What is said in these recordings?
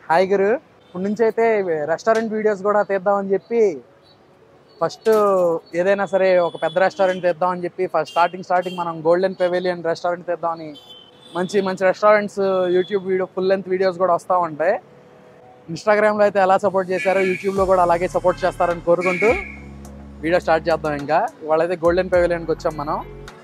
Hi గురు ఇప్పుడు నుంచి అయితే రెస్టారెంట్ వీడియోస్ కూడా తీద్దామని చెప్పి ఫస్ట్ ఏదైనా సరే ఒక పెద్ద రెస్టారెంట్ తీద్దామని చెప్పి ఫస్ట్ స్టార్టింగ్ స్టార్టింగ్ మనం గోల్డెన్ పెవిలియన్ రెస్టారెంట్ తీద్దామని మంచి మంచి restaurants YouTube video full length videos కూడా వస్తూ ఉంటాయి ఇన్స్టాగ్రామ్లో అయితే ఎలా సపోర్ట్ చేశారో యూట్యూబ్లో కూడా అలాగే సపోర్ట్ చేస్తారని కోరుకుంటూ వీడియో స్టార్ట్ చేద్దాం ఇంకా ఇవాళ అయితే గోల్డెన్ పెవిలియన్కి వచ్చాం మనం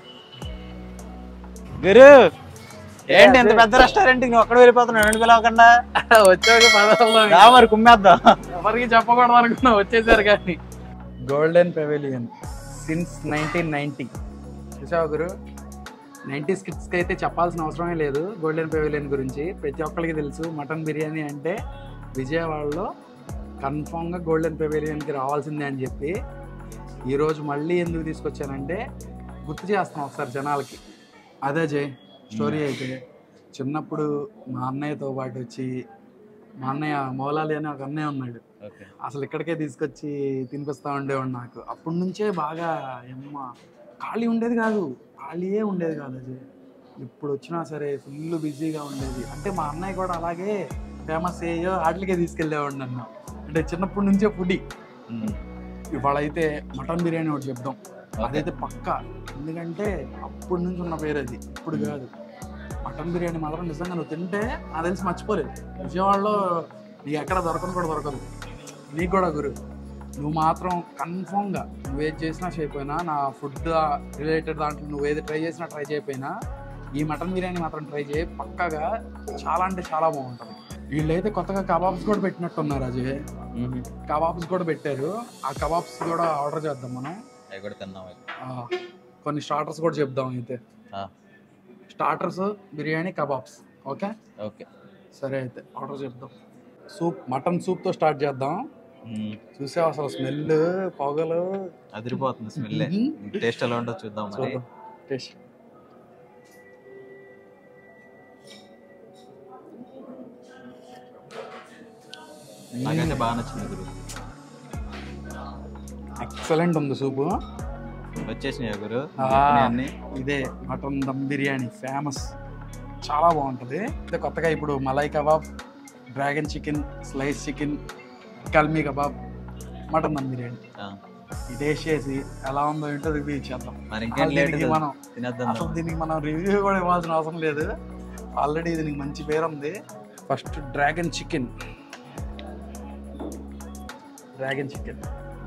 గురు ఏంటి ఎంత పెద్ద రెస్టారెంట్ నువ్వు అక్కడ వెళ్ళిపోతున్నావు రెండు పిలవకుండా వచ్చాక పదహారులో రా మరి కుమ్మేద్దాం ఎవరికి చెప్పకూడదు అనుకున్నా వచ్చేసారు కానీ golden pavilion since nineteen ninety చూసావు గురు నైంటీస్ కిడ్స్కి అయితే చెప్పాల్సిన అవసరమే లేదు గోల్డెన్ పెవిలియన్ గురించి ప్రతి ఒక్కరికి తెలుసు మటన్ బిర్యానీ అంటే విజయవాడలో కన్ఫామ్గా గోల్డెన్ పెవిలియన్కి రావాల్సిందే అని చెప్పి ఈరోజు మళ్ళీ ఎందుకు తీసుకొచ్చానంటే గుర్తు చేస్తాం ఒకసారి జనాలకి అదే జై స్టోరీ అయితే చిన్నప్పుడు మా అన్నయ్యతో పాటు వచ్చి మా అన్నయ్య మౌలాలి అని ఒక అన్నయ్య ఉన్నాడు అసలు ఇక్కడికే తీసుకొచ్చి తినిపిస్తా ఉండేవాడు నాకు అప్పటి నుంచే బాగా ఎమ్మ ఖాళీ ఉండేది కాదు ఖాళీయే ఉండేది కాదు అది ఇప్పుడు వచ్చినా సరే ఫుల్ బిజీగా ఉండేది అంటే మా అన్నయ్య కూడా అలాగే ఫేమస్ అయ్యో వాటికే తీసుకెళ్ళేవాడు నన్ను అంటే చిన్నప్పటి నుంచే ఫుడీ ఇవాళ అయితే మటన్ బిర్యానీ ఒకటి చెప్దాం అదైతే పక్క ఎందుకంటే అప్పటి నుంచి ఉన్న పేరు అది ఇప్పుడు కాదు మటన్ బిర్యానీ మాత్రం నిజంగా నువ్వు తింటే నాకు తెలిసి మర్చిపోలేదు విజయవాడలో నీకు ఎక్కడ దొరకను కూడా దొరకదు నీకు కూడా గురు నువ్వు మాత్రం కన్ఫామ్గా నువ్వు ఏది చేసినా చేయకపోయినా నా ఫుడ్ రిలేటెడ్ దాంట్లో నువ్వు ఏది ట్రై చేసినా ట్రై చేయకపోయినా ఈ మటన్ బిర్యానీ మాత్రం ట్రై చేయి పక్కాగా చాలా అంటే చాలా బాగుంటుంది వీళ్ళైతే కొత్తగా కబాబ్స్ కూడా పెట్టినట్టున్నారు అజయ్ కబాబ్స్ కూడా పెట్టారు ఆ కబాబ్స్ కూడా ఆర్డర్ చేద్దాం మనం అవి కూడా తిన్నాం అవి. ఆ, కొన్ని స్టార్టర్స్ కూడా చెప్దాం అయితే ఆ, starters biryani kebabs okay okay సరే అయితే ఆర్డర్ చెప్దాం సూప్ మటన్ సూప్తో స్టార్ట్ చేద్దాం మ్మ్. చూసావు అసలు స్మెల్ పొగలు అదిరిపోతుంది స్మెల్ టేస్ట్ ఎలా ఉంటుందో చూద్దాం మరి చూద్దాం టేస్ట్ నాకైతే బాగా నచ్చింది గురు ఎక్సలెంట్ ఉంది సూపు వచ్చేసినాయి గురు ఆ. అన్ని ఇదే మటన్ దమ్ బిర్యానీ ఫేమస్ చాలా బాగుంటుంది అయితే కొత్తగా ఇప్పుడు malai kebab dragon chicken slice chicken kalmi kebab mutton dum biryani ఇది టేస్ట్ చేసి ఎలా ఉందో ఏంటో రివ్యూ ఇచ్చేద్దాం మరి ఇంకేం అసలు లేట్ దీనికి మనం తినేద్దాం అసలు దీనికి మనం రివ్యూ కూడా ఇవ్వాల్సిన అవసరం లేదు ఆల్రెడీ దీనికి మంచి పేరు ఉంది first dragon chicken dragon chicken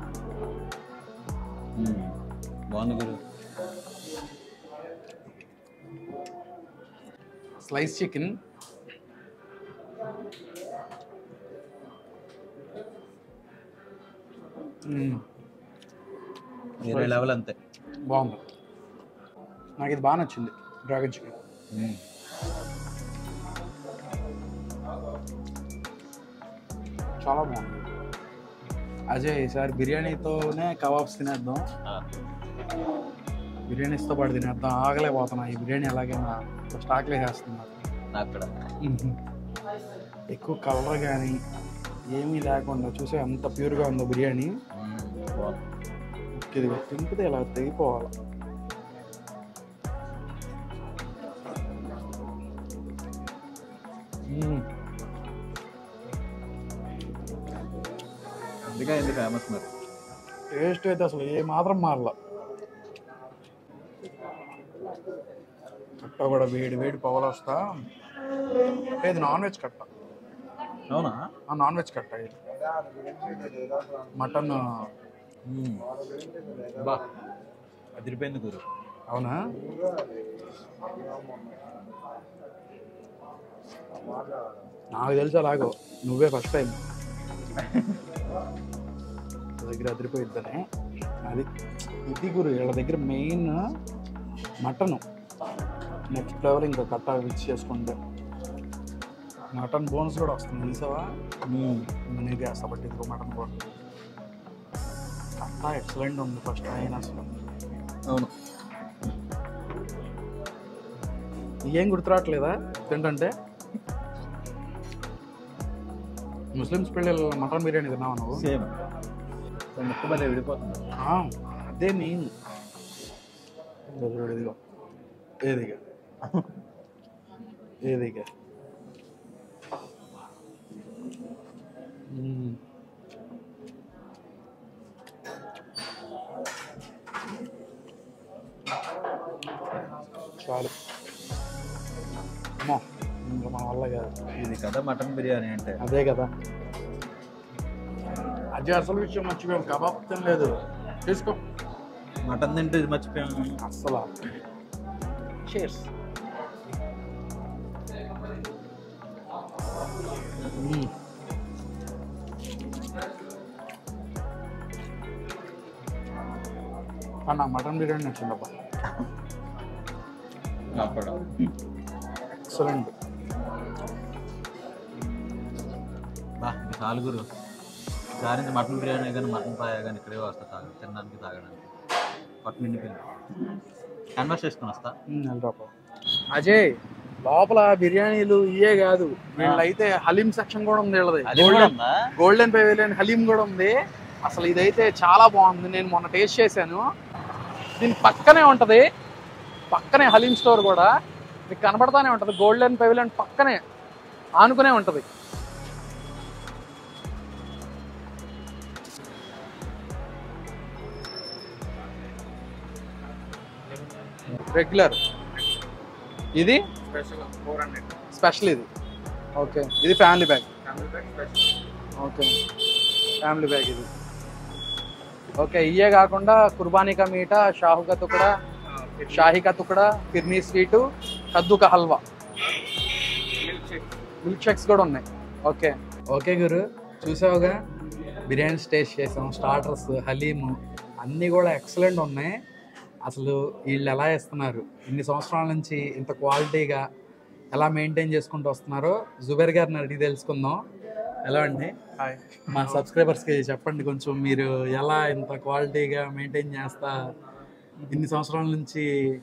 hmm. బాగుంది గురు స్లైస్ చికెన్ వేరే లెవెల్ అంతే బాగుంది నాకు ఇది బాగా నచ్చింది డ్రాగన్ చికెన్ మ్మ్. చాలా బాగుంది అజయ్ ఈసారి బిర్యానీతోనే కబాబ్స్ తినేద్దాం ఆ, బిర్యానీస్తో పాటు తినేద్దాం ఆగలేకపోతున్నా ఈ బిర్యానీ అలాగైనా స్టాక్ వేసేస్తుంది నాకు నాకు కూడా ఎక్కువ కలర్ కానీ ఏమీ లేకుండా చూసే ఎంత ప్యూర్గా ఉందో బిర్యానీ మ్మ్. బాగుంది ఇది తింపితే ఇలా తెగిపోవాలి మ్మ్. అందుకే ఇది ఫేమస్ మరి టేస్ట్ అయితే అసలు ఏ మాత్రం మారల కట్ట కూడా వేడి వేడి పవలు వస్తా అంటే ఇది నాన్ వెజ్ కట్ట అవునా ఆ, నాన్ వెజ్ కట్ట ఇది మటన్ మ్మ్. బా అదిరిపోయింది గురు అవునా నాకు తెలిసి అలాగో నువ్వే ఫస్ట్ టైం దగ్గర అదిరిపోయిద్దని అది ఇది గురు వీళ్ళ దగ్గర మెయిన్ మటన్ నెక్స్ట్ ఫ్లేవర్ ఇంకా కట్ట మిక్స్ చేసుకుంటే మటన్ బోన్స్ కూడా వస్తుంది తెలుసావా నీకు వేస్తా బట్టి ఇదిగో మటన్ బోన్ కట్ట ఎక్సలెంట్ ఉంది ఫస్ట్ అయినా అసలు అవును ఏం గుర్తురావట్లేదా ఏంటంటే ముస్లిమ్స్ పెళ్ళి మటన్ బిర్యానీ తిన్నావా నువ్వు సేమ్ ముక్క భలే విడిపోతుంది ఆ, అదే నేను ఇదిగో ఇదిగో ఏదిగా ఏదిగా ఇది కదా మటన్ బిర్యానీ అంటే అదే కదా అది అసలు విషయం మర్చిపోయాం కబాబ్ తినలేదు తీసుకో మటన్ తింటే ఇది మర్చిపోయాము అస్సలు చేర్స్ అన్న మటన్ బిర్యానీ నచ్చిందబ్బా అప్పుడు ఎక్సలెంట్ బా ఇంక చాలు గురు దాని నుంచి మటన్ బిర్యానీ కానీ మటన్ ఫ్రై కానీ ఇక్కడే వస్తా తాగ తినడానికి తాగడానికి పట్టు నిండిపోయింది క్యాన్వాస్ చేసుకొని వస్తా అజయ్ లోపల బిర్యానీలు ఇయే కాదు వీళ్ళైతే హలీం సెక్షన్ కూడా ఉంది వీళ్ళది అది కూడా ఉందా గోల్డెన్ పెవిలియన్ హలీం కూడా ఉంది అసలు ఇదైతే చాలా బాగుంది నేను మొన్న టేస్ట్ చేశాను దీని పక్కనే ఉంటది పక్కనే హలీం స్టోర్ కూడా మీకు కనబడతానే ఉంటది గోల్డెన్ పెవిలియన్ పక్కనే ఆనుకునే ఉంటది రెగ్యులర్ ఇది స్పెషల్ ఇది ఓకే ఇది family bag okay family bag ఇది ఓకే ఇయే కాకుండా కుర్బానీ కా మీఠా షాహు కా తుకడా షాహీ కా తుకడా ఫిర్నీ స్వీటు కద్దు కా హల్వా మిల్క్ షేక్స్ కూడా ఉన్నాయి ఓకే ఓకే గురు చూసావుగా బిర్యానీ టేస్ట్ చేసాం స్టార్టర్స్ హలీము అన్నీ కూడా ఎక్సలెంట్ ఉన్నాయి అసలు వీళ్ళు ఎలా ఇస్తున్నారు ఇన్ని సంవత్సరాల నుంచి ఇంత క్వాలిటీగా ఎలా మెయింటైన్ చేసుకుంటూ వస్తున్నారో జుబేర్ గారిని అడిగి తెలుసుకుందాం ఎలా అండి హాయ్ మా సబ్స్క్రైబర్స్కి చెప్పండి కొంచెం మీరు ఎలా ఇంత క్వాలిటీగా మెయింటైన్ చేస్తా ఇన్ని సంవత్సరాల నుంచి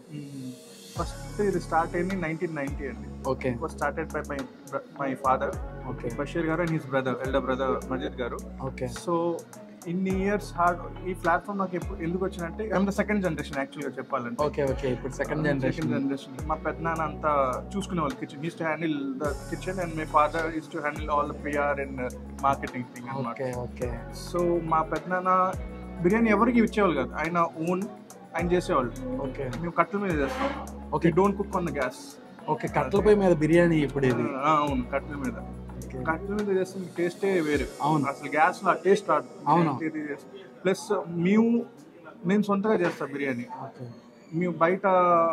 ఫస్ట్ ఇది స్టార్ట్ అయింది నైన్టీన్ నైన్టీ అండి okay first started by my my father okay Bashir గారు and his brother elder brother Majeed గారు ఓకే సో ఇన్ని ఇయర్స్ హార్డ్ ఈ ప్లాట్ఫామ్ నాకు ఎప్పుడు ఎందుకు వచ్చినంటే ఐఎమ్ ద సెకండ్ జనరేషన్ యాక్చువల్గా చెప్పాలంటే ఓకే ఓకే ఇప్పుడు సెకండ్ సెకండ్ జనరేషన్ జనరేషన్ మా పెద్దనాన్న అంతా చూసుకునే వాళ్ళు kitchen is to handle the kitchen and my father is to handle all the PR and marketing thing అన్నమాట ఓకే ఓకే సో మా పెద్దనాన్న బిర్యానీ ఎవరికి ఇచ్చేవాళ్ళు కాదు ఆయన ఓన్ ఆయన చేసేవాళ్ళు ఓకే మేము కట్టెల మీద చేస్తాం okay don't cook on the gas okay కట్టెల పొయ్యి మీద బిర్యానీ ఇప్పుడు ఇది అవును కట్టెల మీద కట్టెల మీద చేస్తే టేస్టే వేరే అవును. అసలు గ్యాస్ లో టేస్ట్ రాదు అవును. ప్లస్ మేము నేను సొంతగా చేస్తా బిర్యానీ ఓకే మేము బయట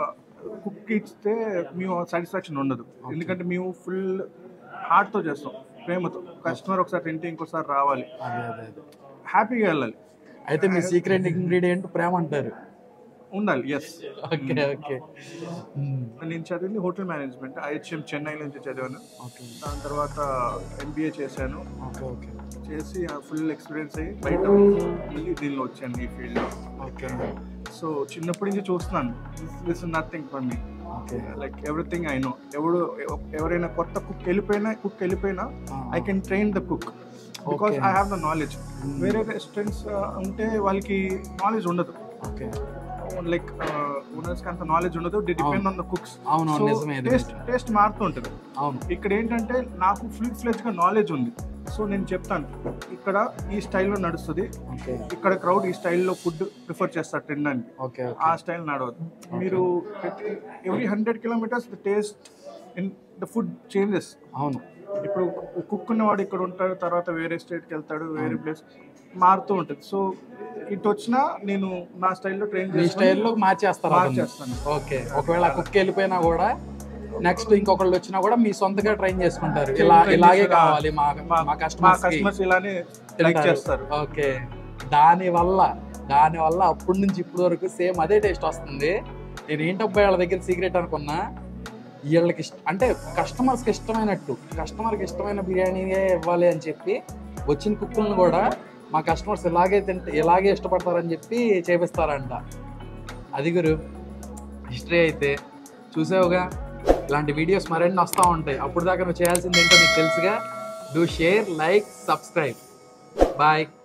కుక్ ఇస్తే మేము సాటిస్ఫాక్షన్ ఉండదు ఎందుకంటే మేము ఫుల్ హార్ట్తో చేస్తాం ప్రేమతో కస్టమర్ ఒకసారి తింటే ఇంకోసారి రావాలి అదే అదే అదే హ్యాపీగా వెళ్ళాలి అయితే మీ సీక్రెట్ ఇంగ్రీడియంట్ ప్రేమ అంటారు ఉండాలి ఎస్ ఓకే ఓకే నేను చదివింది హోటల్ మేనేజ్మెంట్ ఐహెచ్ఎం చెన్నై నుంచి చదివాను ఓకే దాని తర్వాత ఎంబీఏ చేశాను ఓకే ఓకే చేసి ఫుల్ ఎక్స్పీరియన్స్ అయ్యి బయట మళ్ళీ దీనిలో వచ్చాను ఈ ఫీల్డ్లో ఓకే సో చిన్నప్పటి నుంచి చూస్తున్నాను this nothing for me okay like everything I know ఎవడు ఎవ- ఎవరైనా కొత్త కుక్ వెళ్ళిపోయినా కుక్ వెళ్ళిపోయినా I can train the cook because Okay. I have the knowledge వేరే రెస్టారెంట్స్ ఉంటే వాళ్ళకి నాలెడ్జ్ ఉండదు ఓకే లైక్ ఓనర్స్కి అంత నాలెడ్జ్ ఉండదు డి డిపెండ్ ఆన్ ద కుక్స్ అవును అవును నిజమే ఇది టేస్ట్ నిజమే. టేస్ట్ మారుతూ ఉంటుంది అవును ఇక్కడ ఏంటంటే నాకు ఫుల్ ఫ్లెజ్ గా నాలెడ్జ్ ఉంది సో నేను చెప్తాను ఇక్కడ ఈ స్టైల్లో నడుస్తుంది ఓకే ఇక్కడ క్రౌడ్ ఈ స్టైల్లో ఫుడ్ ప్రిఫర్ చేస్తారు తినడానికి ఓకే ఆ స్టైల్ నడవదు మీరు every hundred kilometres the taste in the food changes అవును ఇప్పుడు కుక్ ఉన్నవాడు ఇక్కడ ఉంటాడు తర్వాత వేరే స్టేట్కి వెళ్తాడు వేరే ప్లేస్ మారుతూ ఉంటుంది సో ఇటు వచ్చినా నేను నా స్టైల్లో ట్రైన్ మీ స్టైల్లో మార్చేస్తారు అతన్ని. మార్చేస్తాను ఓకే ఒకవేళ కుక్ వెళ్ళిపోయినా కూడా నెక్స్ట్ ఇంకొకళ్ళు వచ్చినా కూడా మీ సొంతగా ట్రైన్ చేసుకుంటారు ఇలా Train ఇలాగే చేస్తారు. కావాలి మా మా మా మా కస్టమర్స్ కస్టమర్స్ ఇలానే లైక్ చేస్తారు ఓకే దాని వల్ల దాని వల్ల అప్పటి నుంచి ఇప్పటి వరకు సేమ్ అదే టేస్ట్ వస్తుంది నేను ఏంటబ్బా వాళ్ళ దగ్గర సీక్రెట్ అనుకున్నా వీళ్ళకి ఇష్ట అంటే కస్టమర్స్కి ఇష్టమైనట్టు కస్టమర్కి ఇష్టమైన బిర్యానీయే ఇవ్వాలి అని చెప్పి వచ్చిన కుక్కులను కూడా మా కస్టమర్స్ ఇలాగే తింటే ఇలాగే ఇష్టపడతారని చెప్పి చేపిస్తారంట అది గురు హిస్టరీ అయితే చూసావుగా ఇలాంటి వీడియోస్ మరిన్ని వస్తూ ఉంటాయి అప్పుడు దాకా నువ్వు చేయాల్సింది ఏంటో నీకు తెలుసుగా do share like subscribe bye